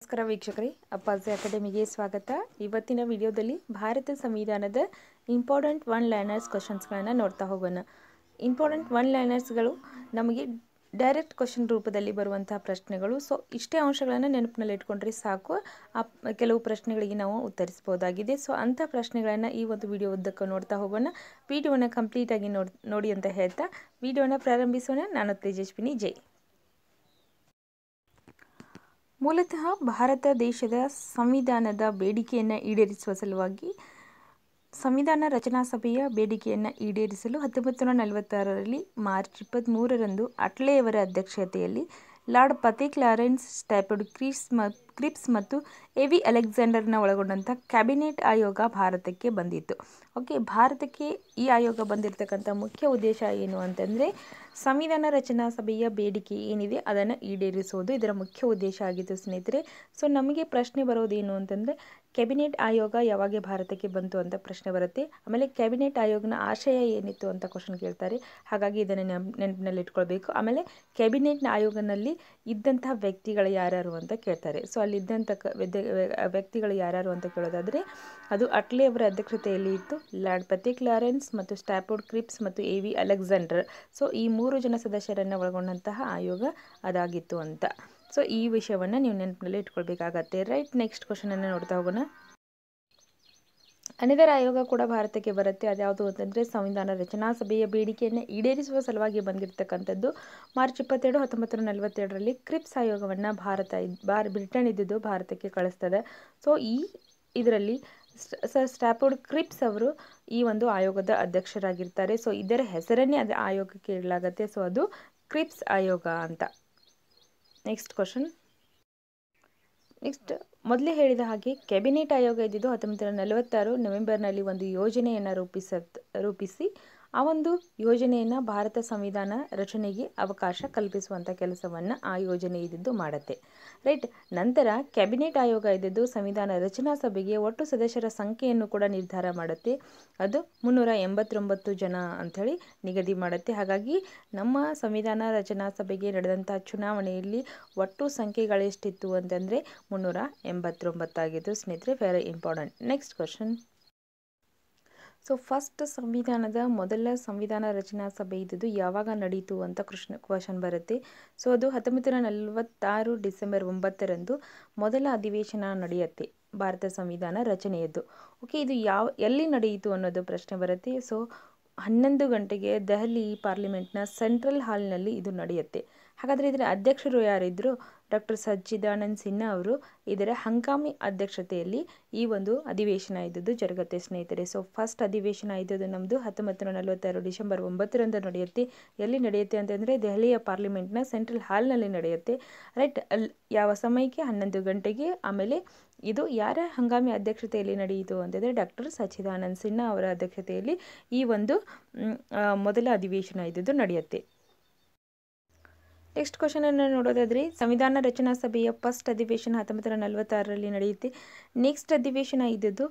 ನಮಸ್ಕಾರ ವೀಕ್ಷಕರೇ ಅಪ್ಪಾಜಿ ಅಕಾಡೆಮಿಗೆ ಸ್ವಾಗತ ಇವತ್ತಿನ ವಿಡಿಯೋದಲ್ಲಿ ಭಾರತ ಸಂವಿಧಾನದ ಇಂಪಾರ್ಟೆಂಟ್ ಒನ್ ಲೈನರ್ಸ್ ಕ್ವಶನ್ಸ್ಗಳನ್ನು ನೋಡ್ತಾ ಹೋಗೋಣ ಇಂಪಾರ್ಟೆಂಟ್ ಒನ್ ಲೈನರ್ಸ್ಗಳು ನಮಗೆ ಡೈರೆಕ್ಟ್ ಕ್ವಶನ್ ರೂಪದಲ್ಲಿ ಬರುವಂತಹ ಪ್ರಶ್ನೆಗಳು ಸೊ ಇಷ್ಟೇ ಅಂಶಗಳನ್ನು ನೆನಪಿನಲ್ಲಿ ಇಟ್ಕೊಂಡ್ರೆ ಸಾಕು ಆ ಕೆಲವು ಪ್ರಶ್ನೆಗಳಿಗೆ ನಾವು ಉತ್ತರಿಸ್ಬೋದಾಗಿದೆ ಸೊ ಅಂಥ ಪ್ರಶ್ನೆಗಳನ್ನು ಈ ಒಂದು ವಿಡಿಯೋ ಉದ್ದಕ್ಕೂ ನೋಡ್ತಾ ಹೋಗೋಣ ವಿಡಿಯೋನ ಕಂಪ್ಲೀಟಾಗಿ ನೋಡಿ ನೋಡಿ ಅಂತ ಹೇಳ್ತಾ ವಿಡಿಯೋನ ಪ್ರಾರಂಭಿಸೋಣ ನಾನು ತೇಜಸ್ವಿನಿ ಜೈ ಮೂಲತಃ ಭಾರತ ದೇಶದ ಸಂವಿಧಾನದ ಬೇಡಿಕೆಯನ್ನು ಈಡೇರಿಸುವ ಸಲುವಾಗಿ ಸಂವಿಧಾನ ರಚನಾ ಸಭೆಯ ಬೇಡಿಕೆಯನ್ನು ಈಡೇರಿಸಲು ಹತ್ತೊಂಬತ್ತು ನೂರ ನಲವತ್ತಾರರಲ್ಲಿ ಮಾರ್ಚ್ ಇಪ್ಪತ್ತ್ಮೂರರಂದು ಅಟ್ಲೆಯವರ ಅಧ್ಯಕ್ಷತೆಯಲ್ಲಿ Lord Pethick Lawrence Stafford Cripps ಮ ಕ್ರಿಪ್ಸ್ ಮತ್ತು ಎ ವಿ ಅಲೆಕ್ಸಾಂಡರ್ನ ಒಳಗೊಂಡಂಥ ಕ್ಯಾಬಿನೆಟ್ ಆಯೋಗ ಭಾರತಕ್ಕೆ ಬಂದಿತ್ತು ಓಕೆ ಭಾರತಕ್ಕೆ ಈ ಆಯೋಗ ಬಂದಿರತಕ್ಕಂಥ ಮುಖ್ಯ ಉದ್ದೇಶ ಏನು ಅಂತಂದರೆ ಸಂವಿಧಾನ ರಚನಾ ಸಭೆಯ ಬೇಡಿಕೆ ಏನಿದೆ ಅದನ್ನು ಈಡೇರಿಸುವುದು ಇದರ ಮುಖ್ಯ ಉದ್ದೇಶ ಆಗಿತ್ತು ಸ್ನೇಹಿತರೆ ಸೊ ನಮಗೆ ಪ್ರಶ್ನೆ ಬರೋದೇನು ಅಂತಂದರೆ ಕ್ಯಾಬಿನೆಟ್ ಆಯೋಗ ಯಾವಾಗ ಭಾರತಕ್ಕೆ ಬಂತು ಅಂತ ಪ್ರಶ್ನೆ ಬರುತ್ತೆ ಆಮೇಲೆ ಕ್ಯಾಬಿನೆಟ್ ಆಯೋಗನ ಆಶಯ ಏನಿತ್ತು ಅಂತ ಕ್ವಶನ್ ಕೇಳ್ತಾರೆ ಹಾಗಾಗಿ ಇದನ್ನು ನೆನಪಿನಲ್ಲಿ ಇಟ್ಕೊಳ್ಬೇಕು ಆಮೇಲೆ ಕ್ಯಾಬಿನೆಟ್ನ ಆಯೋಗನಲ್ಲಿ ಇದ್ದಂತಹ ವ್ಯಕ್ತಿಗಳು ಯಾರ್ಯಾರು ಅಂತ ಕೇಳ್ತಾರೆ ಸೊ ಅಲ್ಲಿದ್ದಂಥ ವ್ಯಕ್ತಿಗಳು ಯಾರ್ಯಾರು ಅಂತ ಕೇಳೋದಾದರೆ ಅದು ಅಟ್ಲೆ ಅವರ ಅಧ್ಯಕ್ಷತೆಯಲ್ಲಿ ಇತ್ತು ಲಾರ್ಡ್ ಪತೇಕ್ ಲಾರೆನ್ಸ್ ಮತ್ತು ಸ್ಟ್ಯಾಪೋರ್ಡ್ ಕ್ರಿಪ್ಸ್ ಮತ್ತು ಎ ವಿ ಅಲೆಕ್ಸಾಂಡರ್ ಸೊ ಈ ಮೂರು ಜನ ಸದಸ್ಯರನ್ನು ಒಳಗೊಂಡಂತಹ ಆಯೋಗ ಅದಾಗಿತ್ತು ಅಂತ ಸೊ ಈ ವಿಷಯವನ್ನು ನೀವು ನೆನಪಿನಲ್ಲಿ ಇಟ್ಕೊಳ್ಬೇಕಾಗತ್ತೆ ರೈಟ್ ನೆಕ್ಸ್ಟ್ ಕ್ವಶನನ್ನು ನೋಡ್ತಾ ಹೋಗೋಣ ಅನಿದರ ಆಯೋಗ ಕೂಡ ಭಾರತಕ್ಕೆ ಬರುತ್ತೆ ಅದ್ಯಾವುದು ಅಂತಂದರೆ ಸಂವಿಧಾನ ರಚನಾ ಸಭೆಯ ಬೇಡಿಕೆಯನ್ನು ಈಡೇರಿಸುವ ಸಲುವಾಗಿ ಬಂದಿರತಕ್ಕಂಥದ್ದು ಮಾರ್ಚ್ ಇಪ್ಪತ್ತೆರಡು ಹತ್ತೊಂಬತ್ತು ನೂರ ನಲವತ್ತೆರಡರಲ್ಲಿ ಕ್ರಿಪ್ಸ್ ಆಯೋಗವನ್ನು ಭಾರತ ಬಾರ್ ಬ್ರಿಟನ್ ಇದ್ದಿದ್ದು ಭಾರತಕ್ಕೆ ಕಳಿಸ್ತದೆ ಸೊ ಈ ಇದರಲ್ಲಿ ಸರ್ ಸ್ಟ್ಯಾಪೋರ್ಡ್ ಕ್ರಿಪ್ಸ್ ಅವರು ಈ ಒಂದು ಆಯೋಗದ ಅಧ್ಯಕ್ಷರಾಗಿರ್ತಾರೆ ಸೊ ಇದರ ಹೆಸರನ್ನೇ ಅದು ಆಯೋಗಕ್ಕೆ ಇಡಲಾಗತ್ತೆ ಸೊ ಅದು ಕ್ರಿಪ್ಸ್ ಆಯೋಗ ಅಂತ ನೆಕ್ಸ್ಟ್ ಕ್ವಶನ್ ನೆಕ್ಸ್ಟ್ ಮೊದಲೇ ಹೇಳಿದ ಹಾಗೆ ಕ್ಯಾಬಿನೆಟ್ ಆಯೋಗ ಇದ್ದಿದ್ದು ಹತ್ತೊಂಬತ್ತು ನೂರ ನಲವತ್ತಾರು ನವೆಂಬರ್ನಲ್ಲಿ ಒಂದು ಯೋಜನೆಯನ್ನು ರೂಪಿಸ ರೂಪಿಸಿ ಆ ಒಂದು ಯೋಜನೆಯನ್ನು ಭಾರತ ಸಂವಿಧಾನ ರಚನೆಗೆ ಅವಕಾಶ ಕಲ್ಪಿಸುವಂಥ ಕೆಲಸವನ್ನು ಆ ಯೋಜನೆ ಇದ್ದಿದ್ದು ಮಾಡುತ್ತೆ ರೈಟ್ ನಂತರ ಕ್ಯಾಬಿನೆಟ್ ಆಯೋಗ ಇದ್ದಿದ್ದು ಸಂವಿಧಾನ ರಚನಾ ಸಭೆಗೆ ಒಟ್ಟು ಸದಸ್ಯರ ಸಂಖ್ಯೆಯನ್ನು ಕೂಡ ನಿರ್ಧಾರ ಮಾಡುತ್ತೆ ಅದು ಮುನ್ನೂರ ಎಂಬತ್ತೊಂಬತ್ತು ಜನ ಅಂಥೇಳಿ ನಿಗದಿ ಮಾಡುತ್ತೆ ಹಾಗಾಗಿ ನಮ್ಮ ಸಂವಿಧಾನ ರಚನಾ ಸಭೆಗೆ ನಡೆದಂಥ ಚುನಾವಣೆಯಲ್ಲಿ ಒಟ್ಟು ಸಂಖ್ಯೆಗಳೆಷ್ಟಿತ್ತು ಅಂತಂದರೆ ಮುನ್ನೂರ ಎಂಬತ್ತೊಂಬತ್ತಾಗಿತ್ತು ಸ್ನೇಹಿತರೆ very important next question so first ಸಂವಿಧಾನದ ಮೊದಲ ಸಂವಿಧಾನ ರಚನಾ ಸಭೆ ಇದ್ದಿದ್ದು ಯಾವಾಗ ನಡೀತು ಅಂತ ಕೃಷ್ಣ ಕ್ವಶನ್ ಬರುತ್ತೆ ಸೊ ಅದು ಹತ್ತೊಂಬತ್ತು ನೂರ ನಲವತ್ತಾರು ಡಿಸೆಂಬರ್ ಒಂಬತ್ತರಂದು ಮೊದಲ ಅಧಿವೇಶನ ನಡೆಯುತ್ತೆ ಭಾರತ ಸಂವಿಧಾನ ರಚನೆಯದ್ದು ಓಕೆ ಇದು ಯಾವ ಎಲ್ಲಿ ನಡೆಯಿತು ಅನ್ನೋದು ಪ್ರಶ್ನೆ ಬರುತ್ತೆ ಸೊ ಹನ್ನೊಂದು ಗಂಟೆಗೆ ದೆಹಲಿ ಪಾರ್ಲಿಮೆಂಟ್ನ ಸೆಂಟ್ರಲ್ ಹಾಲ್ನಲ್ಲಿ ಇದು ನಡೆಯುತ್ತೆ ಹಾಗಾದರೆ ಇದರ ಅಧ್ಯಕ್ಷರು ಯಾರಿದ್ರು ಡಾಕ್ಟರ್ ಸಚ್ಚಿದಾನಂದ್ ಸಿನ್ಹಾ ಅವರು ಇದರ ಹಂಗಾಮಿ ಅಧ್ಯಕ್ಷತೆಯಲ್ಲಿ ಈ ಒಂದು ಅಧಿವೇಶನ ಇದ್ದದ್ದು ಜರುಗತ್ತೆ ಸ್ನೇಹಿತರೆ ಸೊ ಫಸ್ಟ್ ಅಧಿವೇಶನ ಇದ್ದದ್ದು ನಮ್ಮದು ಹತ್ತೊಂಬತ್ತು ನೂರ ನಲವತ್ತಾರು ಡಿಸೆಂಬರ್ ಒಂಬತ್ತರಂದು ನಡೆಯುತ್ತೆ ಎಲ್ಲಿ ನಡೆಯುತ್ತೆ ಅಂತಂದರೆ ದೆಹಲಿಯ ಪಾರ್ಲಿಮೆಂಟ್ನ ಸೆಂಟ್ರಲ್ ಹಾಲ್ನಲ್ಲಿ ನಡೆಯುತ್ತೆ ರೈಟ್ ಅಲ್ಲಿ ಯಾವ ಸಮಯಕ್ಕೆ ಹನ್ನೊಂದು ಗಂಟೆಗೆ ಆಮೇಲೆ ಇದು ಯಾರ ಹಂಗಾಮಿ ಅಧ್ಯಕ್ಷತೆಯಲ್ಲಿ ನಡೆಯಿತು ಅಂತಂದರೆ ಡಾಕ್ಟರ್ ಸಚ್ಚಿದಾನಂದ್ ಸಿನ್ಹಾ ಅವರ ಅಧ್ಯಕ್ಷತೆಯಲ್ಲಿ ಈ ಒಂದು ಮೊದಲ ಅಧಿವೇಶನ ಇದ್ದದ್ದು ನಡೆಯುತ್ತೆ ನೆಕ್ಸ್ಟ್ ಕ್ವಶನನ್ನು ನೋಡೋದಾದರೆ ಸಂವಿಧಾನ ರಚನಾ ಸಭೆಯ ಫಸ್ಟ್ ಅಧಿವೇಶನ ಹತ್ತೊಂಬತ್ತು ನೂರ ನಲವತ್ತಾರರಲ್ಲಿ ನಡೆಯುತ್ತೆ ನೆಕ್ಸ್ಟ್ ಅಧಿವೇಶನ ಇದ್ದದ್ದು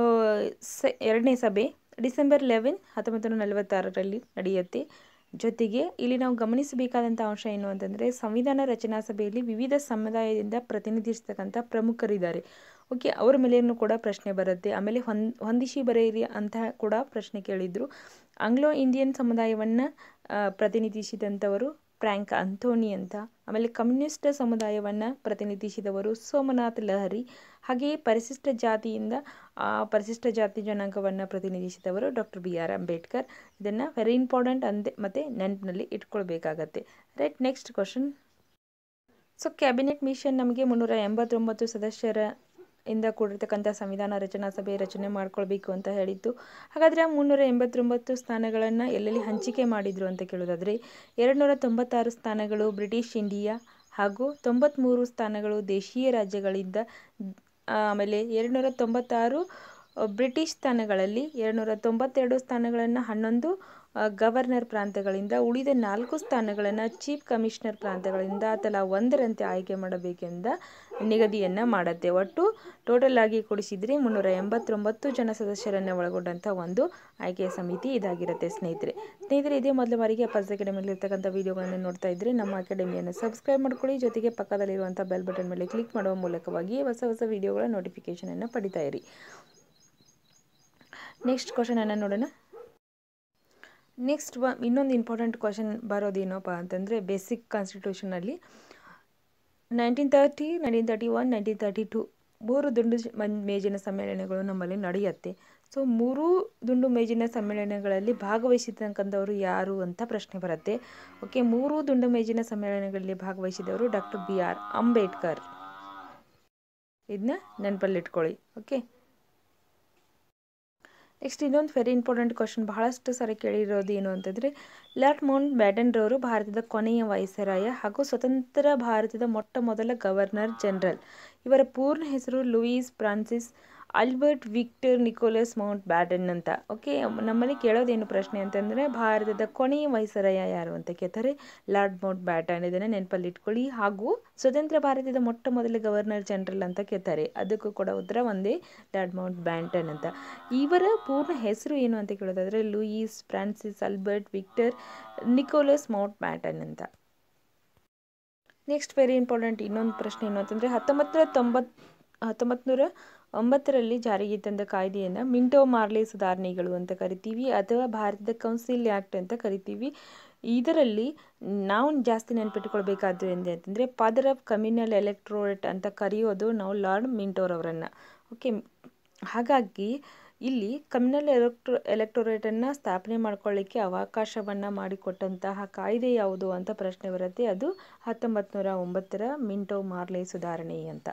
ಸ ಎರಡನೇ ಸಭೆ ಡಿಸೆಂಬರ್ ಲೆವೆನ್ ಹತ್ತೊಂಬತ್ತು ನೂರ ನಲವತ್ತಾರರಲ್ಲಿ ನಡೆಯುತ್ತೆ ಜೊತೆಗೆ ಇಲ್ಲಿ ನಾವು ಗಮನಿಸಬೇಕಾದಂಥ ಅಂಶ ಏನು ಅಂತಂದರೆ ಸಂವಿಧಾನ ರಚನಾ ಸಭೆಯಲ್ಲಿ ವಿವಿಧ ಸಮುದಾಯದಿಂದ ಪ್ರತಿನಿಧಿಸ್ತಕ್ಕಂಥ ಪ್ರಮುಖರಿದ್ದಾರೆ ಓಕೆ ಅವರ ಮೇಲೇನು ಕೂಡ ಪ್ರಶ್ನೆ ಬರುತ್ತೆ ಆಮೇಲೆ ಹೊಂದ್ ಹೊಂದಿಸಿ ಬರೆಯಿರಿ ಅಂತ ಕೂಡ ಪ್ರಶ್ನೆ ಕೇಳಿದರು ಆಂಗ್ಲೋ ಇಂಡಿಯನ್ ಸಮುದಾಯವನ್ನು ಪ್ರತಿನಿಧಿಸಿದಂಥವರು ಫ್ರ್ಯಾಂಕ್ ಅಂಥೋನಿ ಅಂತ ಆಮೇಲೆ ಕಮ್ಯುನಿಸ್ಟ್ ಸಮುದಾಯವನ್ನು ಪ್ರತಿನಿಧಿಸಿದವರು ಸೋಮನಾಥ್ ಲಹರಿ ಹಾಗೆಯೇ ಪರಿಶಿಷ್ಟ ಜಾತಿಯಿಂದ ಪರಿಶಿಷ್ಟ ಜಾತಿ ಜನಾಂಗವನ್ನು ಪ್ರತಿನಿಧಿಸಿದವರು ಡಾಕ್ಟರ್ ಬಿ ಆರ್ ಅಂಬೇಡ್ಕರ್ ಇದನ್ನು ವೆರಿ ಇಂಪಾರ್ಟೆಂಟ್ ಅಂದೆ ಮತ್ತು ನೆನಪಿನಲ್ಲಿ ಇಟ್ಕೊಳ್ಬೇಕಾಗತ್ತೆ right next question so cabinet mission ನಮಗೆ ಮುನ್ನೂರ ಎಂಬತ್ತೊಂಬತ್ತು ಸದಸ್ಯರ ಇಂದ ಕೂಡಿರ್ತಕ್ಕಂಥ ಸಂವಿಧಾನ ರಚನಾ ಸಭೆ ರಚನೆ ಮಾಡ್ಕೊಳ್ಬೇಕು ಅಂತ ಹೇಳಿತ್ತು ಹಾಗಾದರೆ ಆ ಮುನ್ನೂರ ಎಂಬತ್ತೊಂಬತ್ತು ಸ್ಥಾನಗಳನ್ನು ಎಲ್ಲೆಲ್ಲಿ ಹಂಚಿಕೆ ಮಾಡಿದರು ಅಂತ ಕೇಳೋದಾದರೆ ಎರಡು ನೂರ ತೊಂಬತ್ತಾರು ಸ್ಥಾನಗಳು ಬ್ರಿಟಿಷ್ ಇಂಡಿಯಾ ಹಾಗೂ ತೊಂಬತ್ತ್ಮೂರು ಸ್ಥಾನಗಳು ದೇಶೀಯ ರಾಜ್ಯಗಳಿಂದ ಆಮೇಲೆ ಎರಡು ನೂರ ತೊಂಬತ್ತಾರು ಬ್ರಿಟಿಷ್ ಸ್ಥಾನಗಳಲ್ಲಿ ಎರಡು ನೂರ ತೊಂಬತ್ತೆರಡು ಸ್ಥಾನಗಳನ್ನು ಹನ್ನೊಂದು ಗವರ್ನರ್ ಪ್ರಾಂತ್ಯಗಳಿಂದ ಉಳಿದ ನಾಲ್ಕು ಸ್ಥಾನಗಳನ್ನು ಚೀಫ್ ಕಮಿಷನರ್ ಪ್ರಾಂತ್ಯಗಳಿಂದ ತಲಾ ಒಂದರಂತೆ ಆಯ್ಕೆ ಮಾಡಬೇಕೆಂದ ನಿಗದಿಯನ್ನು ಮಾಡುತ್ತೆ ಒಟ್ಟು ಟೋಟಲ್ ಆಗಿ ಕೊಡಿಸಿದರೆ ಮುನ್ನೂರ ಎಂಬತ್ತೊಂಬತ್ತು ಜನ ಸದಸ್ಯರನ್ನು ಒಳಗೊಂಡಂಥ ಒಂದು ಆಯ್ಕೆಯ ಸಮಿತಿ ಇದಾಗಿರುತ್ತೆ ಸ್ನೇಹಿತರೆ ಸ್ನೇಹಿತರೆ ಇದೇ ಮೊದಲ ಬಾರಿಗೆ ಅಪಾಸ್ ಅಕಾಡೆಮಿಯಲ್ಲಿ ಇರ್ತಕ್ಕಂಥ ವೀಡಿಯೋಗಳನ್ನು ನೋಡ್ತಾ ಇದ್ದರೆ ನಮ್ಮ ಅಕಾಡೆಮಿಯನ್ನು ಸಬ್ಸ್ಕ್ರೈಬ್ ಮಾಡ್ಕೊಳ್ಳಿ ಜೊತೆಗೆ ಪಕ್ಕದಲ್ಲಿರುವಂಥ ಬೆಲ್ ಬಟನ್ ಮೇಲೆ ಕ್ಲಿಕ್ ಮಾಡುವ ಮೂಲಕವಾಗಿ ಹೊಸ ಹೊಸ ವೀಡಿಯೋಗಳ ನೋಟಿಫಿಕೇಷನನ್ನು ಪಡಿತಾ ಇರಿ ನೆಕ್ಸ್ಟ್ ಕ್ವಶನನ್ನು ನೋಡೋಣ ನೆಕ್ಸ್ಟ್ ಒ ಇನ್ನೊಂದು ಇಂಪಾರ್ಟೆಂಟ್ ಕ್ವಶನ್ ಬರೋದೇನಪ್ಪ ಅಂತಂದರೆ ಬೇಸಿಕ್ ಕಾನ್ಸ್ಟಿಟ್ಯೂಷನಲ್ಲಿ nineteen thirty nineteen thirty one nineteen thirty two ಮೂರು ದುಂಡು ಮೇಜಿನ ಸಮ್ಮೇಳನಗಳು ನಮ್ಮಲ್ಲಿ ನಡೆಯುತ್ತೆ ಸೊ ಮೂರೂ ದುಂಡು ಮೇಜಿನ ಸಮ್ಮೇಳನಗಳಲ್ಲಿ ಭಾಗವಹಿಸಿರ್ತಕ್ಕಂಥವ್ರು ಯಾರು ಅಂತ ಪ್ರಶ್ನೆ ಬರುತ್ತೆ ಓಕೆ ಮೂರು ದುಂಡು ಮೇಜಿನ ಸಮ್ಮೇಳನಗಳಲ್ಲಿ ಭಾಗವಹಿಸಿದವರು ಡಾಕ್ಟರ್ ಬಿ ಆರ್ ಅಂಬೇಡ್ಕರ್ ಇದನ್ನ ನೆನಪಲ್ಲಿಟ್ಕೊಳ್ಳಿ ಓಕೆ ನೆಕ್ಸ್ಟ್ ಇನ್ನೊಂದು ವೆರಿ ಇಂಪಾರ್ಟೆಂಟ್ ಕ್ವಶನ್ ಬಹಳಷ್ಟು ಸಾರಿ ಕೇಳಿರೋದು ಏನು ಅಂತಂದರೆ ಲಾರ್ಡ್ ಮೌಂಟ್ ಬ್ಯಾಟನ್ರವರು ಭಾರತದ ಕೊನೆಯ ವೈಸರಾಯ ಹಾಗೂ ಸ್ವತಂತ್ರ ಭಾರತದ ಮೊಟ್ಟ ಮೊದಲ ಗವರ್ನರ್ ಜನರಲ್ ಇವರ ಪೂರ್ಣ ಹೆಸರು Louis Francis Albert Victor Nicholas Mountbatten ಅಂತ ಓಕೆ ನಮ್ಮಲ್ಲಿ ಕೇಳೋದೇನು ಪ್ರಶ್ನೆ ಅಂತಂದರೆ ಭಾರತದ ಕೊನೆಯ ವೈಸರಾಯ ಯಾರು ಅಂತ ಕೇಳ್ತಾರೆ ಲಾರ್ಡ್ ಮೌಂಟ್ ಬ್ಯಾಟನ್ ಇದನ್ನು ನೆನಪಲ್ಲಿ ಇಟ್ಕೊಳ್ಳಿ ಹಾಗೂ ಸ್ವತಂತ್ರ ಭಾರತದ ಮೊಟ್ಟ ಮೊದಲ ಗವರ್ನರ್ ಜನರಲ್ ಅಂತ ಕೇಳ್ತಾರೆ ಅದಕ್ಕೂ ಕೂಡ ಉತ್ತರ ಒಂದೇ ಲಾರ್ಡ್ ಮೌಂಟ್ ಬ್ಯಾಟನ್ ಅಂತ ಇವರ ಪೂರ್ಣ ಹೆಸರು ಏನು ಅಂತ ಕೇಳೋದಾದರೆ Louis Francis Albert Victor Nicholas Mountbatten ಅಂತ ನೆಕ್ಸ್ಟ್ ವೆರಿ ಇಂಪಾರ್ಟೆಂಟ್ ಇನ್ನೊಂದು ಪ್ರಶ್ನೆ ಏನು ಅಂತಂದರೆ ಹತ್ತೊಂಬತ್ತು ನೂರ ತೊಂಬತ್ತು ಹತ್ತೊಂಬತ್ತು ನೂರ ಒಂಬತ್ತರಲ್ಲಿ ಜಾರಿಗೆ ತಂದ ಕಾಯ್ದೆಯನ್ನು ಮಿಂಟೋ ಮಾರ್ಲೆ ಸುಧಾರಣೆಗಳು ಅಂತ ಕರಿತೀವಿ ಅಥವಾ ಭಾರತದ ಕೌನ್ಸಿಲ್ ಆ್ಯಕ್ಟ್ ಅಂತ ಕರಿತೀವಿ ಇದರಲ್ಲಿ ನಾವು ಜಾಸ್ತಿ ನೆನಪಿಟ್ಕೊಳ್ಬೇಕಾದ್ದು ಎಂದೆ ಅಂತಂದರೆ ಫಾದರ್ ಆಫ್ ಕಮ್ಯುನಲ್ ಎಲೆಕ್ಟ್ರೋರೇಟ್ ಅಂತ ಕರೆಯೋದು ನಾವು ಲಾರ್ಡ್ ಮಿಂಟೋರವರನ್ನು ಓಕೆ ಹಾಗಾಗಿ ಇಲ್ಲಿ ಕಮ್ಯುನಲ್ ಎಲೆಕ್ಟ್ರೋ ಎಲೆಕ್ಟೋರೇಟನ್ನು ಸ್ಥಾಪನೆ ಮಾಡ್ಕೊಳ್ಳಿಕ್ಕೆ ಅವಕಾಶವನ್ನು ಮಾಡಿಕೊಟ್ಟಂತಹ ಕಾಯ್ದೆ ಯಾವುದು ಅಂತ ಪ್ರಶ್ನೆ ಬರುತ್ತೆ ಅದು ಹತ್ತೊಂಬತ್ತು ನೂರ ಒಂಬತ್ತರ ಮಿಂಟೋ ಮಾರ್ಲೆ ಸುಧಾರಣೆ ಅಂತ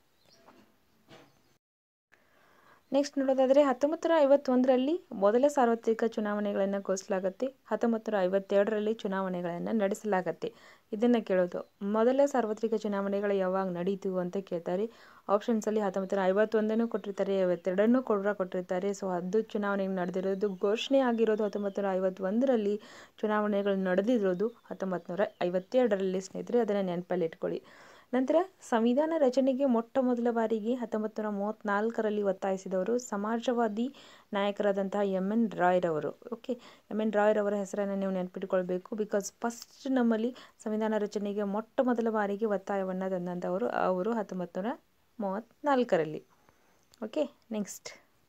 ನೆಕ್ಸ್ಟ್ ನೋಡೋದಾದರೆ ಹತ್ತೊಂಬತ್ತು ನೂರ ಐವತ್ತೊಂದರಲ್ಲಿ ಮೊದಲ ಸಾರ್ವತ್ರಿಕ ಚುನಾವಣೆಗಳನ್ನು ಘೋಷಿಸಲಾಗುತ್ತೆ ಹತ್ತೊಂಬತ್ತು ನೂರ ಐವತ್ತೆರಡರಲ್ಲಿ ಚುನಾವಣೆಗಳನ್ನು ನಡೆಸಲಾಗತ್ತೆ ಇದನ್ನು ಕೇಳೋದು ಮೊದಲ ಸಾರ್ವತ್ರಿಕ ಚುನಾವಣೆಗಳು ಯಾವಾಗ ನಡೀತು ಅಂತ ಕೇಳ್ತಾರೆ ಆಪ್ಷನ್ಸಲ್ಲಿ ಹತ್ತೊಂಬತ್ತು ನೂರ ಐವತ್ತೊಂದನ್ನು ಕೊಟ್ಟಿರ್ತಾರೆ ಐವತ್ತೆರಡನ್ನು ಕೂಡ ಕೊಟ್ಟಿರ್ತಾರೆ ಸೊ ಅದು ಚುನಾವಣೆ ನಡೆದಿರೋದು ಘೋಷಣೆ ಆಗಿರೋದು ಹತ್ತೊಂಬತ್ತು ನೂರ ಐವತ್ತೊಂದರಲ್ಲಿ ಚುನಾವಣೆಗಳು ನಡೆದಿರೋದು ಹತ್ತೊಂಬತ್ತು ನೂರ ಐವತ್ತೆರಡರಲ್ಲಿ ಸ್ನೇಹಿತರೆ ಅದನ್ನು ನೆನಪಲ್ಲಿ ಇಟ್ಕೊಳ್ಳಿ ನಂತರ ಸಂವಿಧಾನ ರಚನೆಗೆ ಮೊಟ್ಟ ಮೊದಲ ಬಾರಿಗೆ ಹತ್ತೊಂಬತ್ತು ನೂರ ಮೂವತ್ತ್ನಾಲ್ಕರಲ್ಲಿ ಒತ್ತಾಯಿಸಿದವರು ಸಮಾಜವಾದಿ ನಾಯಕರಾದಂತಹ ಎಮ್ ಎನ್ ರಾಯ್ರವರು ಓಕೆ ಎಮ್ ಎನ್ ರಾಯ್ರವರ ಹೆಸರನ್ನು ನೀವು ನೆನಪಿಟ್ಕೊಳ್ಬೇಕು ಬಿಕಾಸ್ ಫಸ್ಟ್ ನಮ್ಮಲ್ಲಿ ಸಂವಿಧಾನ ರಚನೆಗೆ ಮೊಟ್ಟ ಮೊದಲ ಬಾರಿಗೆ ಒತ್ತಾಯವನ್ನು ತಂದಂಥವರು ಅವರು ಹತ್ತೊಂಬತ್ತು ನೂರ ಮೂವತ್ತ್ನಾಲ್ಕರಲ್ಲಿ ಓಕೆ ನೆಕ್ಸ್ಟ್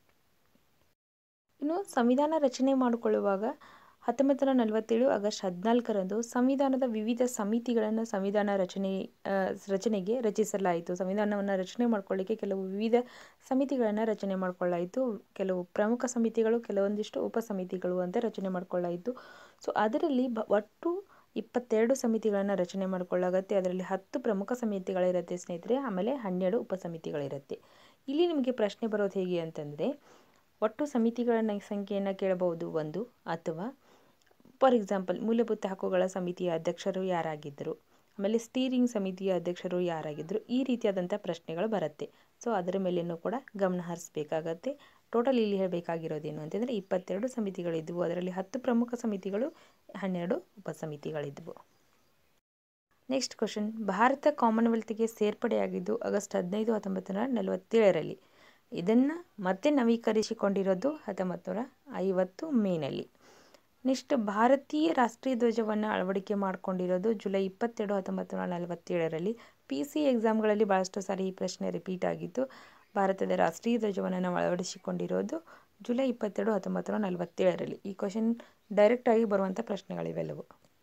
ಇನ್ನು ಸಂವಿಧಾನ ರಚನೆ ಮಾಡಿಕೊಳ್ಳುವಾಗ ಹತ್ತೊಂಬತ್ತು ನೂರ ನಲವತ್ತೇಳು ಆಗಸ್ಟ್ ಹದಿನಾಲ್ಕರಂದು ಸಂವಿಧಾನದ ವಿವಿಧ ಸಮಿತಿಗಳನ್ನು ಸಂವಿಧಾನ ರಚನೆ ರಚನೆಗೆ ರಚಿಸಲಾಯಿತು ಸಂವಿಧಾನವನ್ನು ರಚನೆ ಮಾಡ್ಕೊಳ್ಳಿಕ್ಕೆ ಕೆಲವು ವಿವಿಧ ಸಮಿತಿಗಳನ್ನು ರಚನೆ ಮಾಡಿಕೊಳ್ಳಾಯಿತು ಕೆಲವು ಪ್ರಮುಖ ಸಮಿತಿಗಳು ಕೆಲವೊಂದಿಷ್ಟು ಉಪ ಸಮಿತಿಗಳು ಅಂತ ರಚನೆ ಮಾಡಿಕೊಳ್ಳಾಯಿತು ಸೊ ಅದರಲ್ಲಿ ಬ ಒಟ್ಟು ಇಪ್ಪತ್ತೆರಡು ಸಮಿತಿಗಳನ್ನು ರಚನೆ ಮಾಡಿಕೊಳ್ಳಾಗತ್ತೆ ಅದರಲ್ಲಿ ಹತ್ತು ಪ್ರಮುಖ ಸಮಿತಿಗಳಿರುತ್ತೆ ಸ್ನೇಹಿತರೆ ಆಮೇಲೆ ಹನ್ನೆರಡು ಉಪ ಸಮಿತಿಗಳಿರುತ್ತೆ ಇಲ್ಲಿ ನಿಮಗೆ ಪ್ರಶ್ನೆ ಬರೋದು ಹೇಗೆ ಅಂತಂದರೆ ಒಟ್ಟು ಸಮಿತಿಗಳ ಸಂಖ್ಯೆಯನ್ನು ಕೇಳಬಹುದು ಒಂದು ಅಥವಾ ಫಾರ್ ಎಕ್ಸಾಂಪಲ್ ಮೂಲಭೂತ ಹಕ್ಕುಗಳ ಸಮಿತಿಯ ಅಧ್ಯಕ್ಷರು ಯಾರಾಗಿದ್ದರು ಆಮೇಲೆ ಸ್ಟೀರಿಂಗ್ ಸಮಿತಿಯ ಅಧ್ಯಕ್ಷರು ಯಾರಾಗಿದ್ದರು ಈ ರೀತಿಯಾದಂಥ ಪ್ರಶ್ನೆಗಳು ಬರುತ್ತೆ ಸೊ ಅದರ ಮೇಲೇನೂ ಕೂಡ ಗಮನ ಹರಿಸ್ಬೇಕಾಗತ್ತೆ ಟೋಟಲ್ ಇಲ್ಲಿ ಹೇಳಬೇಕಾಗಿರೋದೇನು ಅಂತಂದರೆ ಇಪ್ಪತ್ತೆರಡು ಸಮಿತಿಗಳಿದ್ದವು ಅದರಲ್ಲಿ ಹತ್ತು ಪ್ರಮುಖ ಸಮಿತಿಗಳು ಹನ್ನೆರಡು ಉಪಸಮಿತಿಗಳಿದ್ದವು ನೆಕ್ಸ್ಟ್ ಕ್ವಶನ್ ಭಾರತ ಕಾಮನ್ವೆಲ್ತ್ಗೆ ಸೇರ್ಪಡೆಯಾಗಿದ್ದು ಆಗಸ್ಟ್ ಹದಿನೈದು ಹತ್ತೊಂಬತ್ತು ನೂರ ನಲವತ್ತೇಳರಲ್ಲಿ ಇದನ್ನು ಮತ್ತೆ ನವೀಕರಿಸಿಕೊಂಡಿರೋದು ಹತ್ತೊಂಬತ್ತು ನೂರ ಐವತ್ತು ಮೇನಲ್ಲಿ ನೆಕ್ಸ್ಟ್ ಭಾರತೀಯ ರಾಷ್ಟ್ರೀಯ ಧ್ವಜವನ್ನು ಅಳವಡಿಕೆ ಮಾಡಿಕೊಂಡಿರೋದು ಜುಲೈ ಇಪ್ಪತ್ತೆರಡು ಹತ್ತೊಂಬತ್ತು ನೂರ ನಲವತ್ತೇಳರಲ್ಲಿ ಪಿ ಸಿ ಎಕ್ಸಾಮ್ಗಳಲ್ಲಿ ಭಾಳಷ್ಟು ಸಾರಿ ಈ ಪ್ರಶ್ನೆ ರಿಪೀಟ್ ಆಗಿತ್ತು ಭಾರತದ ರಾಷ್ಟ್ರೀಯ ಧ್ವಜವನ್ನು ನಾವು ಅಳವಡಿಸಿಕೊಂಡಿರೋದು ಜುಲೈ ಇಪ್ಪತ್ತೆರಡು ಹತ್ತೊಂಬತ್ತು ನೂರ ನಲವತ್ತೇಳರಲ್ಲಿ ಈ ಕ್ವಶನ್ ಡೈರೆಕ್ಟಾಗಿ ಬರುವಂಥ ಪ್ರಶ್ನೆಗಳಿವೆಲ್ಲವು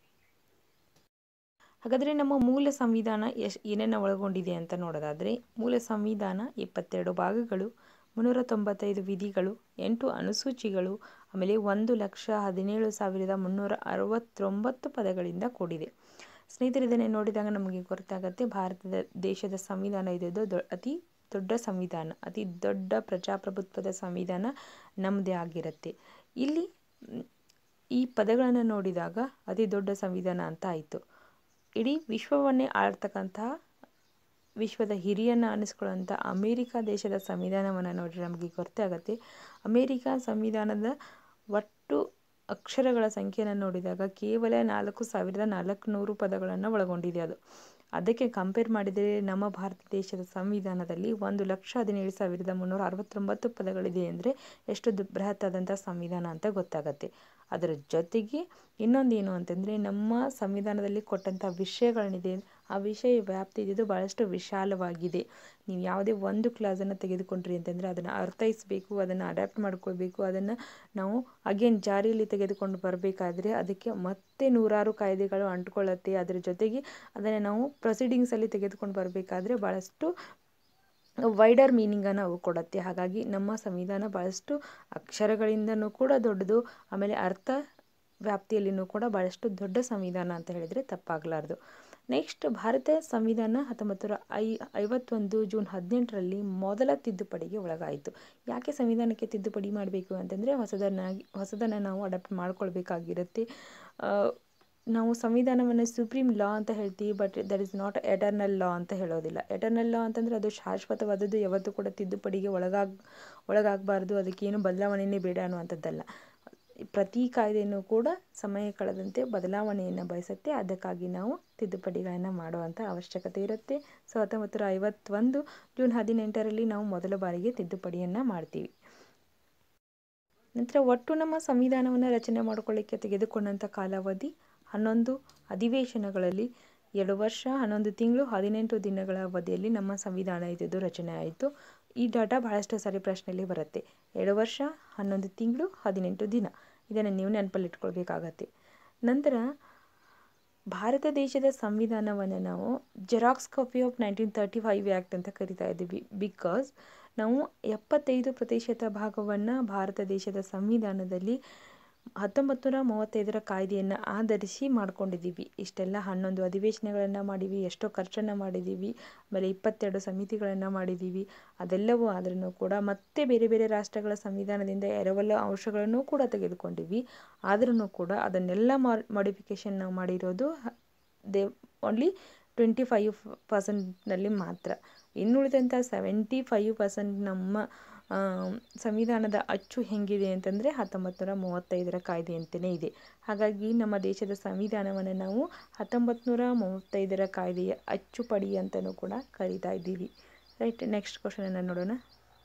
ಹಾಗಾದರೆ ನಮ್ಮ ಮೂಲ ಸಂವಿಧಾನ ಎಶ್ ಏನೇನು ಒಳಗೊಂಡಿದೆ ಅಂತ ನೋಡೋದಾದರೆ ಮೂಲ ಸಂವಿಧಾನ ಇಪ್ಪತ್ತೆರಡು ಭಾಗಗಳು ಮುನ್ನೂರ ತೊಂಬತ್ತೈದು ವಿಧಿಗಳು ಎಂಟು ಅನುಸೂಚಿಗಳು ಆಮೇಲೆ ಒಂದು ಲಕ್ಷ ಹದಿನೇಳು ಸಾವಿರದ ಮುನ್ನೂರ ಅರವತ್ತೊಂಬತ್ತು ಪದಗಳಿಂದ ಕೂಡಿದೆ ಸ್ನೇಹಿತರೆ ಇದನ್ನೇ ನೋಡಿದಾಗ ನಮಗೆ ಗೊತ್ತಾಗುತ್ತೆ ಭಾರತದ ದೇಶದ ಸಂವಿಧಾನ ಇದ್ದು ದೊ ಅತಿ ದೊಡ್ಡ ಸಂವಿಧಾನ ಅತಿ ದೊಡ್ಡ ಪ್ರಜಾಪ್ರಭುತ್ವದ ಸಂವಿಧಾನ ನಮ್ಮದೇ ಆಗಿರುತ್ತೆ ಇಲ್ಲಿ ಈ ಪದಗಳನ್ನು ನೋಡಿದಾಗ ಅತಿ ದೊಡ್ಡ ಸಂವಿಧಾನ ಅಂತ ಆಯಿತು ಇಡೀ ವಿಶ್ವವನ್ನೇ ಆಳ್ತಕ್ಕಂತಹ ವಿಶ್ವದ ಹಿರಿಯನ್ನ ಅನ್ನಿಸ್ಕೊಳ್ಳುವಂಥ ಅಮೇರಿಕ ದೇಶದ ಸಂವಿಧಾನವನ್ನು ನೋಡಿದ್ರೆ ನಮಗೆ ಗೊತ್ತಾಗುತ್ತೆ ಅಮೇರಿಕ ಸಂವಿಧಾನದ ಒಟ್ಟು ಅಕ್ಷರಗಳ ಸಂಖ್ಯೆಯನ್ನು ನೋಡಿದಾಗ ಕೇವಲ ನಾಲ್ಕು ಸಾವಿರದ ನಾಲ್ಕುನೂರು ಪದಗಳನ್ನು ಒಳಗೊಂಡಿದೆ ಅದು ಅದಕ್ಕೆ ಕಂಪೇರ್ ಮಾಡಿದರೆ ನಮ್ಮ ಭಾರತ ದೇಶದ ಸಂವಿಧಾನದಲ್ಲಿ ಒಂದು ಲಕ್ಷ ಹದಿನೇಳು ಸಾವಿರದ ಮುನ್ನೂರ ಅರವತ್ತೊಂಬತ್ತು ಪದಗಳಿದೆ ಅಂದರೆ ಎಷ್ಟು ದ್ ಬೃಹತ್ತಾದಂಥ ಸಂವಿಧಾನ ಅಂತ ಗೊತ್ತಾಗತ್ತೆ ಅದರ ಜೊತೆಗೆ ಇನ್ನೊಂದೇನು ಅಂತಂದರೆ ನಮ್ಮ ಸಂವಿಧಾನದಲ್ಲಿ ಕೊಟ್ಟಂಥ ವಿಷಯಗಳೇನಿದೆ ಆ ವಿಷಯ ವ್ಯಾಪ್ತಿ ಇದ್ದಿದ್ದು ಭಾಳಷ್ಟು ವಿಶಾಲವಾಗಿದೆ ನೀವು ಯಾವುದೇ ಒಂದು ಕ್ಲಾಸನ್ನು ತೆಗೆದುಕೊಂಡ್ರಿ ಅಂತಂದರೆ ಅದನ್ನು ಅರ್ಥೈಸಬೇಕು ಅದನ್ನು ಅಡ್ಯಾಪ್ಟ್ ಮಾಡ್ಕೊಳ್ಬೇಕು ಅದನ್ನು ನಾವು ಅಗೇನ್ ಜಾರಿಯಲ್ಲಿ ತೆಗೆದುಕೊಂಡು ಬರಬೇಕಾದ್ರೆ ಅದಕ್ಕೆ ಮತ್ತೆ ನೂರಾರು ಕಾಯ್ದೆಗಳು ಅಂಟ್ಕೊಳ್ಳುತ್ತೆ ಅದರ ಜೊತೆಗೆ ಅದನ್ನು ನಾವು ಪ್ರೊಸೀಡಿಂಗ್ಸಲ್ಲಿ ತೆಗೆದುಕೊಂಡು ಬರಬೇಕಾದ್ರೆ ಭಾಳಷ್ಟು ವೈಡರ್ ಮೀನಿಂಗನ್ನು ಅವು ಕೊಡುತ್ತೆ ಹಾಗಾಗಿ ನಮ್ಮ ಸಂವಿಧಾನ ಭಾಳಷ್ಟು ಅಕ್ಷರಗಳಿಂದನೂ ಕೂಡ ದೊಡ್ಡದು ಆಮೇಲೆ ಅರ್ಥ ವ್ಯಾಪ್ತಿಯಲ್ಲಿನೂ ಕೂಡ ಭಾಳಷ್ಟು ದೊಡ್ಡ ಸಂವಿಧಾನ ಅಂತ ಹೇಳಿದರೆ ತಪ್ಪಾಗಲಾರ್ದು ನೆಕ್ಸ್ಟ್ ಭಾರತ ಸಂವಿಧಾನ ಹತ್ತೊಂಬತ್ತು ನೂರ ಐ ಐವತ್ತೊಂದು ಜೂನ್ ಹದಿನೆಂಟರಲ್ಲಿ ಮೊದಲ ತಿದ್ದುಪಡಿಗೆ ಒಳಗಾಯಿತು ಯಾಕೆ ಸಂವಿಧಾನಕ್ಕೆ ತಿದ್ದುಪಡಿ ಮಾಡಬೇಕು ಅಂತಂದರೆ ಹೊಸದನ್ನಾಗಿ ಹೊಸದನ್ನು ನಾವು ಅಡಾಪ್ಟ್ ಮಾಡ್ಕೊಳ್ಬೇಕಾಗಿರುತ್ತೆ ನಾವು ಸಂವಿಧಾನವನ್ನು ಸುಪ್ರೀಂ ಲಾ ಅಂತ ಹೇಳ್ತೀವಿ but that is not eternal law ಅಂತ ಹೇಳೋದಿಲ್ಲ ಎಟರ್ನಲ್ ಲಾ ಅಂತಂದರೆ ಅದು ಶಾಶ್ವತವಾದದ್ದು ಯಾವತ್ತೂ ಕೂಡ ತಿದ್ದುಪಡಿಗೆ ಒಳಗಾಗ ಒಳಗಾಗಬಾರ್ದು ಅದಕ್ಕೇನು ಬದಲಾವಣೆಯೇ ಬೇಡ ಅನ್ನುವಂಥದ್ದಲ್ಲ ಪ್ರತಿ ಕಾಯ್ದೆಯೂ ಕೂಡ ಸಮಯ ಕಳೆದಂತೆ ಬದಲಾವಣೆಯನ್ನು ಬಯಸುತ್ತೆ ಅದಕ್ಕಾಗಿ ನಾವು ತಿದ್ದುಪಡಿಗಳನ್ನು ಮಾಡುವಂಥ ಅವಶ್ಯಕತೆ ಇರುತ್ತೆ ಸೊ ಹತ್ತೊಂಬತ್ತು ನೂರ ಐವತ್ತೊಂದು ಜೂನ್ ಹದಿನೆಂಟರಲ್ಲಿ ನಾವು ಮೊದಲ ಬಾರಿಗೆ ತಿದ್ದುಪಡಿಯನ್ನು ಮಾಡ್ತೀವಿ ನಂತರ ಒಟ್ಟು ನಮ್ಮ ಸಂವಿಧಾನವನ್ನು ರಚನೆ ಮಾಡಿಕೊಳ್ಳಿಕ್ಕೆ ತೆಗೆದುಕೊಂಡಂಥ ಕಾಲಾವಧಿ ಹನ್ನೊಂದು ಅಧಿವೇಶನಗಳಲ್ಲಿ ಎರಡು ವರ್ಷ ಹನ್ನೊಂದು ತಿಂಗಳು ಹದಿನೆಂಟು ದಿನಗಳ ಅವಧಿಯಲ್ಲಿ ನಮ್ಮ ಸಂವಿಧಾನ ಇದ್ದಿದ್ದು ರಚನೆ ಆಯಿತು ಈ ಡಾಟಾ ಬಹಳಷ್ಟು ಸಾರಿ ಪ್ರಶ್ನೆಯಲ್ಲಿ ಬರುತ್ತೆ ಎರಡು ವರ್ಷ ಹನ್ನೊಂದು ತಿಂಗಳು ಹದಿನೆಂಟು ದಿನ ಇದನ್ನು ನೀವು ನೆನಪಲ್ಲಿ ಇಟ್ಕೊಳ್ಬೇಕಾಗತ್ತೆ ನಂತರ ಭಾರತ ದೇಶದ ಸಂವಿಧಾನವನ್ನು ನಾವು xerox copy of nineteen thirty five act ಅಂತ ಕರಿತಾ ಇದ್ದೀವಿ ಬಿಕಾಸ್ ನಾವು ಎಪ್ಪತ್ತೈದು ಪ್ರತಿಶತ ಭಾಗವನ್ನು ಭಾರತ ದೇಶದ ಸಂವಿಧಾನದಲ್ಲಿ ಹತ್ತೊಂಬತ್ತು ನೂರ ಮೂವತ್ತೈದರ ಕಾಯ್ದೆಯನ್ನು ಆಧರಿಸಿ ಮಾಡ್ಕೊಂಡಿದ್ದೀವಿ ಇಷ್ಟೆಲ್ಲ ಹನ್ನೊಂದು ಅಧಿವೇಶನಗಳನ್ನು ಮಾಡಿವಿ ಎಷ್ಟೋ ಖರ್ಚನ್ನು ಮಾಡಿದ್ದೀವಿ ಆಮೇಲೆ ಇಪ್ಪತ್ತೆರಡು ಸಮಿತಿಗಳನ್ನು ಮಾಡಿದ್ದೀವಿ ಅದೆಲ್ಲವೂ ಆದ್ರೂ ಕೂಡ ಮತ್ತೆ ಬೇರೆ ಬೇರೆ ರಾಷ್ಟ್ರಗಳ ಸಂವಿಧಾನದಿಂದ ಎರವೆಲ್ಲ ಅಂಶಗಳನ್ನು ಕೂಡ ತೆಗೆದುಕೊಂಡಿವಿ ಆದ್ರೂ ಕೂಡ ಅದನ್ನೆಲ್ಲ ಮಾಡಿಫಿಕೇಷನ್ ನಾವು ಮಾಡಿರೋದು ದೇ ಓನ್ಲಿ ಟ್ವೆಂಟಿ ಫೈವ್ ಪರ್ಸೆಂಟ್ನಲ್ಲಿ ಮಾತ್ರ ಇನ್ನುಳಿದಂಥ ಸೆವೆಂಟಿ ಫೈವ್ ಪರ್ಸೆಂಟ್ ನಮ್ಮ ಸಂವಿಧಾನದ ಅಚ್ಚು ಹೆಂಗಿದೆ ಅಂತಂದರೆ ಹತ್ತೊಂಬತ್ತು ನೂರ ಮೂವತ್ತೈದರ ಕಾಯ್ದೆಯಂತೆಯೇ ಇದೆ ಹಾಗಾಗಿ ನಮ್ಮ ದೇಶದ ಸಂವಿಧಾನವನ್ನು ನಾವು ಹತ್ತೊಂಬತ್ತು ನೂರ ಮೂವತ್ತೈದರ ಕಾಯ್ದೆಯ ಅಚ್ಚುಪಡಿ ಅಂತಲೂ ಕೂಡ ಕರಿತಾ ಇದ್ದೀವಿ ರೈಟ್ ನೆಕ್ಸ್ಟ್ ಕ್ವಶನನ್ನು ನೋಡೋಣ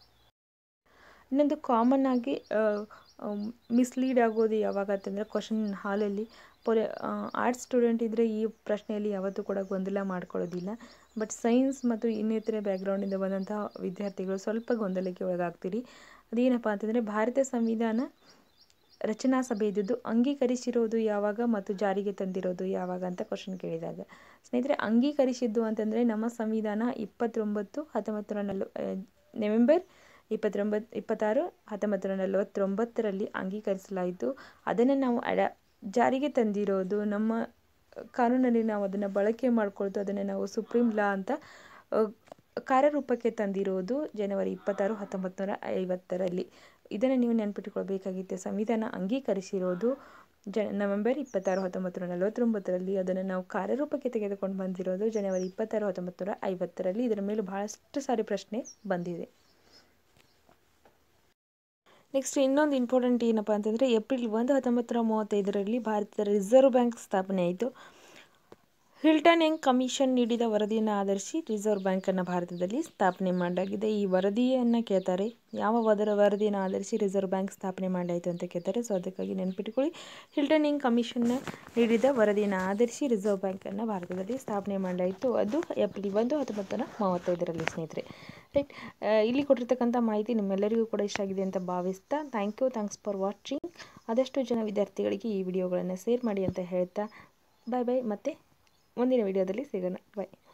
ಇನ್ನೊಂದು ಕಾಮನ್ ಆಗಿ ಮಿಸ್ಲೀಡ್ ಆಗೋದು ಯಾವಾಗ ಅಂತಂದರೆ ಕ್ವಶನ್ ಹಾಲಲ್ಲಿ ಪೊರೆ ಆರ್ಟ್ಸ್ ಸ್ಟೂಡೆಂಟ್ ಇದ್ದರೆ ಈ ಪ್ರಶ್ನೆಯಲ್ಲಿ ಯಾವತ್ತೂ ಕೂಡ ಗೊಂದಲ ಮಾಡ್ಕೊಳ್ಳೋದಿಲ್ಲ ಬಟ್ ಸೈನ್ಸ್ ಮತ್ತು ಇನ್ನಿತರೆ ಬ್ಯಾಕ್ಗ್ರೌಂಡಿಂದ ಬಂದಂತಹ ವಿದ್ಯಾರ್ಥಿಗಳು ಸ್ವಲ್ಪ ಗೊಂದಲಕ್ಕೆ ಒಳಗಾಗ್ತೀರಿ ಅದೇನಪ್ಪ ಅಂತಂದರೆ ಭಾರತ ಸಂವಿಧಾನ ರಚನಾ ಸಭೆ ಇದ್ದಿದ್ದು ಅಂಗೀಕರಿಸಿರೋದು ಯಾವಾಗ ಮತ್ತು ಜಾರಿಗೆ ತಂದಿರೋದು ಯಾವಾಗ ಅಂತ ಕ್ವಶನ್ ಕೇಳಿದಾಗ ಸ್ನೇಹಿತರೆ ಅಂಗೀಕರಿಸಿದ್ದು ಅಂತಂದರೆ ನಮ್ಮ ಸಂವಿಧಾನ ಇಪ್ಪತ್ತೊಂಬತ್ತು ಹತ್ತೊಂಬತ್ತು ನೂರ ನಲ್ವ ನವೆಂಬರ್ ಇಪ್ಪತ್ತೊಂಬತ್ತು ಇಪ್ಪತ್ತಾರು ಹತ್ತೊಂಬತ್ತು ನೂರ ನಲವತ್ತೊಂಬತ್ತರಲ್ಲಿ ಅಂಗೀಕರಿಸಲಾಯಿತು ಅದನ್ನು ನಾವು ಅಡ ಜಾರಿಗೆ ತಂದಿರೋದು ನಮ್ಮ ಕಾನೂನಲ್ಲಿ ನಾವು ಅದನ್ನು ಬಳಕೆ ಮಾಡಿಕೊಳ್ತು ಅದನ್ನು ನಾವು ಸುಪ್ರೀಂ ಲಾ ಅಂತ ಕಾರ್ಯರೂಪಕ್ಕೆ ತಂದಿರೋದು ಜನವರಿ ಇಪ್ಪತ್ತಾರು ಹತ್ತೊಂಬತ್ತು ನೂರ ಐವತ್ತರಲ್ಲಿ ಇದನ್ನು ನೀವು ನೆನಪಿಟ್ಟುಕೊಳ್ಬೇಕಾಗಿತ್ತು ಸಂವಿಧಾನ ಅಂಗೀಕರಿಸಿರೋದು ಜ ನವೆಂಬರ್ ಇಪ್ಪತ್ತಾರು ಹತ್ತೊಂಬತ್ತು ನೂರ ನಲವತ್ತೊಂಬತ್ತರಲ್ಲಿ ಅದನ್ನು ನಾವು ಕಾರ್ಯರೂಪಕ್ಕೆ ತೆಗೆದುಕೊಂಡು ಬಂದಿರೋದು ಜನವರಿ ಇಪ್ಪತ್ತಾರು ಹತ್ತೊಂಬತ್ತು ನೂರ ಐವತ್ತರಲ್ಲಿ ಇದರ ಮೇಲೆ ಬಹಳಷ್ಟು ಸಾರಿ ಪ್ರಶ್ನೆ ಬಂದಿದೆ ನೆಕ್ಸ್ಟ್ ಇನ್ನೊಂದು ಇಂಪಾರ್ಟೆಂಟ್ ಏನಪ್ಪ ಅಂತಂದರೆ ಏಪ್ರಿಲ್ ಒಂದು ಹತ್ತೊಂಬತ್ತು ನೂರ ಮೂವತ್ತೈದರಲ್ಲಿ ಭಾರತದ ರಿಸರ್ವ್ ಬ್ಯಾಂಕ್ ಸ್ಥಾಪನೆ ಆಯಿತು ಹಿಲ್ಟನ್ ಯಂಗ್ ಕಮಿಷನ್ ನೀಡಿದ ವರದಿಯನ್ನು ಆಧರಿಸಿ ರಿಸರ್ವ್ ಬ್ಯಾಂಕನ್ನು ಭಾರತದಲ್ಲಿ ಸ್ಥಾಪನೆ ಮಾಡಲಾಗಿದೆ ಈ ವರದಿಯನ್ನು ಕೇಳ್ತಾರೆ ಯಾವ ವದರ ವರದಿಯನ್ನು ಆಧರಿಸಿ ರಿಸರ್ವ್ ಬ್ಯಾಂಕ್ ಸ್ಥಾಪನೆ ಮಾಡಲಾಯಿತು ಅಂತ ಕೇಳ್ತಾರೆ ಸೊ ಅದಕ್ಕಾಗಿ ನೆನಪಿಟ್ಟುಕೊಳ್ಳಿ ಹಿಲ್ಟನ್ ಯಂಗ್ ಕಮಿಷನ್ನ ನೀಡಿದ ವರದಿಯನ್ನು ಆಧರಿಸಿ ರಿಸರ್ವ್ ಬ್ಯಾಂಕನ್ನು ಭಾರತದಲ್ಲಿ ಸ್ಥಾಪನೆ ಮಾಡಲಾಯಿತು ಅದು ಏಪ್ರಿಲ್ ಒಂದು ಹತ್ತೊಂಬತ್ತು ನೂರ ಮೂವತ್ತೈದರಲ್ಲಿ ಸ್ನೇಹಿತರೆ ರೈಟ್ ಇಲ್ಲಿ ಕೊಟ್ಟಿರ್ತಕ್ಕಂಥ ಮಾಹಿತಿ ನಿಮ್ಮೆಲ್ಲರಿಗೂ ಕೂಡ ಇಷ್ಟ ಆಗಿದೆ ಅಂತ ಭಾವಿಸ್ತಾ thank you thanks for watching ಆದಷ್ಟು ಜನ ವಿದ್ಯಾರ್ಥಿಗಳಿಗೆ ಈ ವಿಡಿಯೋಗಳನ್ನು ಶೇರ್ ಮಾಡಿ ಅಂತ ಹೇಳ್ತಾ ಬಾಯ್ ಬಾಯ್ ಮತ್ತು ಮುಂದಿನ ವಿಡಿಯೋದಲ್ಲಿ ಸಿಗೋಣ ಬಾಯ್